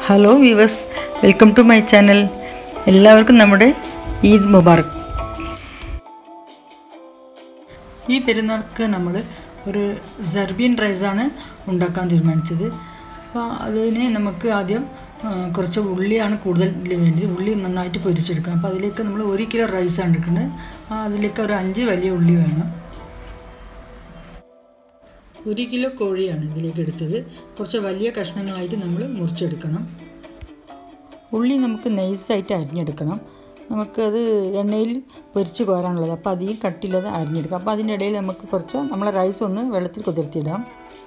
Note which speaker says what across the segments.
Speaker 1: hello viewers welcome to my channel എല്ലാവർക്കും നമ്മുടെ ഈദ് മുബാറക് ഈ പെരുന്നാൾക്ക് നമ്മൾ ഒരു സെർബിയൻ റൈസാണ് ഉണ്ടാക്കാൻ തീരുമാനിച്ചത് അപ്പോൾ അതിന് നമുക്ക് ആദ്യം ആ, കുറച്ച് ഉള്ളിയാണ് കൂടുതൽ ഇതിൽ വേണ്ടത് ഉള്ളി നന്നായിട്ട് പൊരിച്ചെടുക്കണം അപ്പോൾ അതിലേക്ക് നമ്മൾ ഒരു കിലോ റൈസാണ് എടുക്കുന്നത് ആ, അതിലേക്ക് ഒരു അഞ്ച് വലിയ ഉള്ളി വേണം ഒരു കിലോ കോഴിയാണ് ഇതിലേക്ക് എടുത്തത് കുറച്ച് വലിയ കഷ്ണങ്ങളായിട്ട് നമ്മൾ മുറിച്ചെടുക്കണം ഉള്ളി നമുക്ക് നൈസായിട്ട് അരിഞ്ഞെടുക്കണം നമുക്കത് എണ്ണയിൽ പൊരിച്ച് കോരാനുള്ളത് അപ്പോൾ അധികം കട്ടില്ലാതെ അരിഞ്ഞെടുക്കാം അപ്പോൾ അതിൻ്റെ ഇടയിൽ നമുക്ക് കുറച്ച് നമ്മളെ റൈസ് ഒന്ന് വെള്ളത്തിൽ കുതിർത്തിയിടാം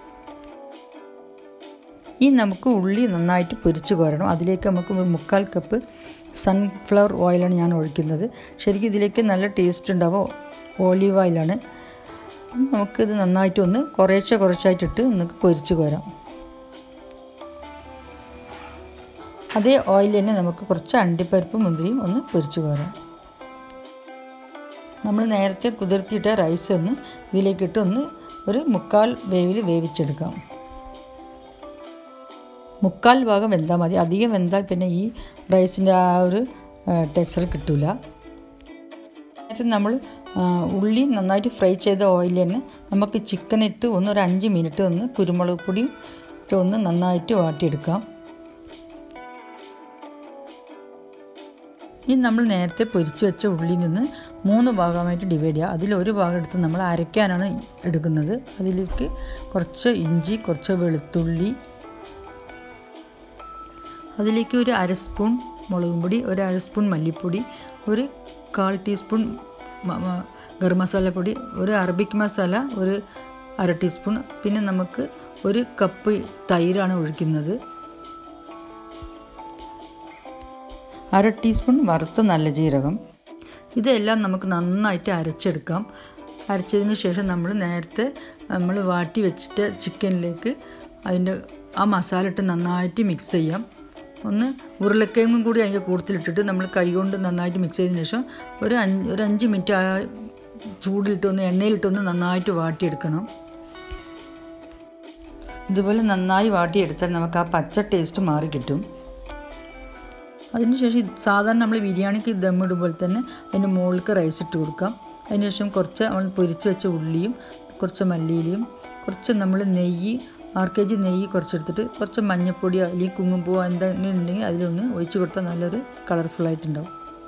Speaker 1: ഈ നമുക്ക് ഉള്ളി നന്നായിട്ട് പൊരിച്ച് കോരണം അതിലേക്ക് നമുക്ക് ഒരു മുക്കാൽ കപ്പ് സൺഫ്ലവർ ഓയിലാണ് ഞാൻ ഒഴിക്കുന്നത് ശരിക്കും ഇതിലേക്ക് നല്ല ടേസ്റ്റ് ഉണ്ടാവും ഓലീവ് ഓയിലാണ് നമുക്കിത് നന്നായിട്ടൊന്ന് കുറേശ്ശെ കുറച്ചായിട്ടിട്ട് നമുക്ക് പൊരിച്ച് കോരാം അതേ ഓയിൽ തന്നെ നമുക്ക് കുറച്ച് അണ്ടിപ്പരിപ്പ് മുന്തിരിയും ഒന്ന് പൊരിച്ച് കോരാം നമ്മൾ നേരത്തെ കുതിർത്തിയിട്ട റൈസ് ഒന്ന് ഇതിലേക്കിട്ട് ഒന്ന് ഒരു മുക്കാൽ വേവിൽ വേവിച്ചെടുക്കാം മുക്കാൽ ഭാഗം വെന്താൽ മതി അധികം വെന്താൽ പിന്നെ ഈ റൈസിൻ്റെ ആ ഒരു ടെക്സ്ചർ കിട്ടില്ല നേരത്തെ നമ്മൾ ആ, ഉള്ളി നന്നായിട്ട് ഫ്രൈ ചെയ്ത ഓയിൽ തന്നെ നമുക്ക് ചിക്കൻ ഇട്ട് ഒന്ന് ഒരു അഞ്ച് മിനിറ്റ് ഒന്ന് കുരുമുളക് പൊടിയും ഇട്ട് ഒന്ന് നന്നായിട്ട് വാട്ടിയെടുക്കാം ഇനി നമ്മൾ നേരത്തെ പൊരിച്ച് വെച്ച ഉള്ളിയിൽ നിന്ന് മൂന്ന് ഭാഗമായിട്ട് ഡിവൈഡ് ചെയ്യുക അതിൽ ഒരു ഭാഗം എടുത്ത് നമ്മൾ അരയ്ക്കാനാണ് എടുക്കുന്നത് അതിലേക്ക് കുറച്ച് ഇഞ്ചി കുറച്ച് വെളുത്തുള്ളി അതിലേക്ക് ഒരു അര സ്പൂൺ മുളകും പൊടി ഒരു അര സ്പൂൺ മല്ലിപ്പൊടി ഒരു കാൽ ടീസ്പൂൺ മ- മ- ഗരം മസാലപ്പൊടി ഒരു അറബിക് മസാല ഒരു അര ടീസ്പൂൺ പിന്നെ നമുക്ക് ഒരു കപ്പ് തൈരാണ് ഒഴിക്കുന്നത് അര ടീസ്പൂൺ വറുത്ത നല്ല ജീരകം ഇതെല്ലാം നമുക്ക് നന്നായിട്ട് അരച്ചെടുക്കാം അരച്ചതിന് ശേഷം നമ്മൾ നേരത്തെ നമ്മൾ വാട്ടി വെച്ചിട്ട് ചിക്കനിലേക്ക് അതിൻ്റെ ആ മസാല ഇട്ട് നന്നായിട്ട് മിക്സ് ചെയ്യാം ഒന്ന് ഉരുളക്കിഴങ്ങും കൂടി അതിൻ്റെ കൂട്ടത്തിലിട്ടിട്ട് നമ്മൾ കൈകൊണ്ട് നന്നായിട്ട് മിക്സ് ചെയ്തതിന് ശേഷം ഒരു അഞ്ച് ഒരു അഞ്ച് മിനിറ്റ് ആ ചൂടിലിട്ടൊന്ന് എണ്ണയിലിട്ടൊന്ന് നന്നായിട്ട് വാട്ടിയെടുക്കണം ഇതുപോലെ നന്നായി വാട്ടിയെടുത്താൽ നമുക്ക് ആ പച്ച ടേസ്റ്റ് മാറി കിട്ടും അതിനുശേഷം ഇത് സാധാരണ നമ്മൾ ബിരിയാണിക്ക് ദമ്മിടുമ്പോൾ തന്നെ അതിൻ്റെ മുകളിലേക്ക് റൈസ് ഇട്ട് കൊടുക്കാം അതിനുശേഷം കുറച്ച് നമ്മൾ പൊരിച്ച് വെച്ച ഉള്ളിയും കുറച്ച് മല്ലിയിലയും കുറച്ച് നമ്മൾ നെയ്യ് ആർ കെ ജി നെയ്യ് കുറച്ചെടുത്തിട്ട് കുറച്ച് മഞ്ഞൾപ്പൊടിയോ അല്ലെങ്കിൽ കുങ്ങുമ്പൂവോ എന്തെങ്കിലും ഉണ്ടെങ്കിൽ അതിലൊന്ന് ഒഴിച്ച് കൊടുത്താൽ നല്ലൊരു കളർഫുള്ളായിട്ടുണ്ടാവും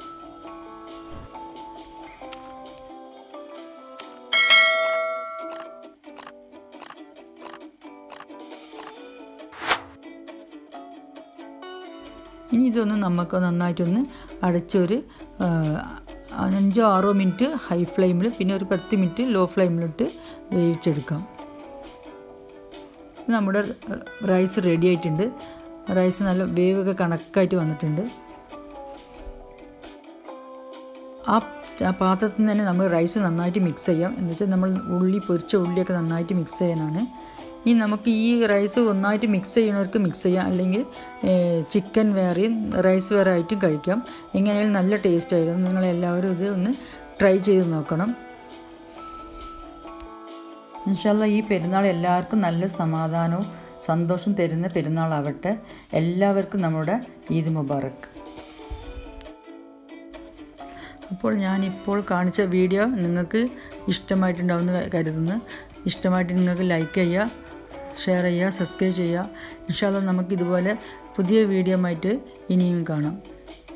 Speaker 1: ഇനി ഇതൊന്ന് നമുക്ക് നന്നായിട്ടൊന്ന് അടച്ചൊരു ആ, അഞ്ചോ ആറോ മിനിറ്റ് ഹൈ ഫ്ലെയിമിൽ പിന്നെ ഒരു പത്ത് മിനിറ്റ് ലോ ഫ്ലെയിമിലിട്ട് വേവിച്ചെടുക്കാം ഇത് നമ്മുടെ റൈസ് റെഡി ആയിട്ടുണ്ട് റൈസ് നല്ല വേവൊക്കെ കണക്കായിട്ട് വന്നിട്ടുണ്ട് ആ ആ പാത്രത്തിൽ നിന്ന് തന്നെ നമ്മൾ റൈസ് നന്നായിട്ട് മിക്സ് ചെയ്യാം എന്ന് വെച്ചാൽ നമ്മൾ ഉള്ളി പൊരിച്ച ഉള്ളിയൊക്കെ നന്നായിട്ട് മിക്സ് ചെയ്യാനാണ് ഇനി നമുക്ക് ഈ റൈസ് ഒന്നായിട്ട് മിക്സ് ചെയ്യുന്നവർക്ക് മിക്സ് ചെയ്യാം അല്ലെങ്കിൽ ചിക്കൻ വേറെയും റൈസ് വേറെ ആയിട്ടും കഴിക്കാം എങ്ങനെയായാലും നല്ല ടേസ്റ്റ് ആയിരുന്നു നിങ്ങൾ എല്ലാവരും ഇത് ഒന്ന് ട്രൈ ചെയ്ത് നോക്കണം ഇൻഷാല്ല ഈ പെരുന്നാൾ എല്ലാവർക്കും നല്ല സമാധാനവും സന്തോഷം തരുന്ന പെരുന്നാളാവട്ടെ എല്ലാവർക്കും നമ്മുടെ ഈദ് മുബാറക്ക് അപ്പോൾ ഞാനിപ്പോൾ കാണിച്ച വീഡിയോ നിങ്ങൾക്ക് ഇഷ്ടമായിട്ടുണ്ടാവുമെന്ന് കരുതുന്നു ഇഷ്ടമായിട്ട് നിങ്ങൾക്ക് ലൈക്ക് ചെയ്യുക ഷെയർ ചെയ്യുക സബ്സ്ക്രൈബ് ചെയ്യുക ഇൻഷാല്ല നമുക്ക് ഇതുപോലെ പുതിയ വീഡിയോ ആയിട്ട് ഇനിയും കാണാം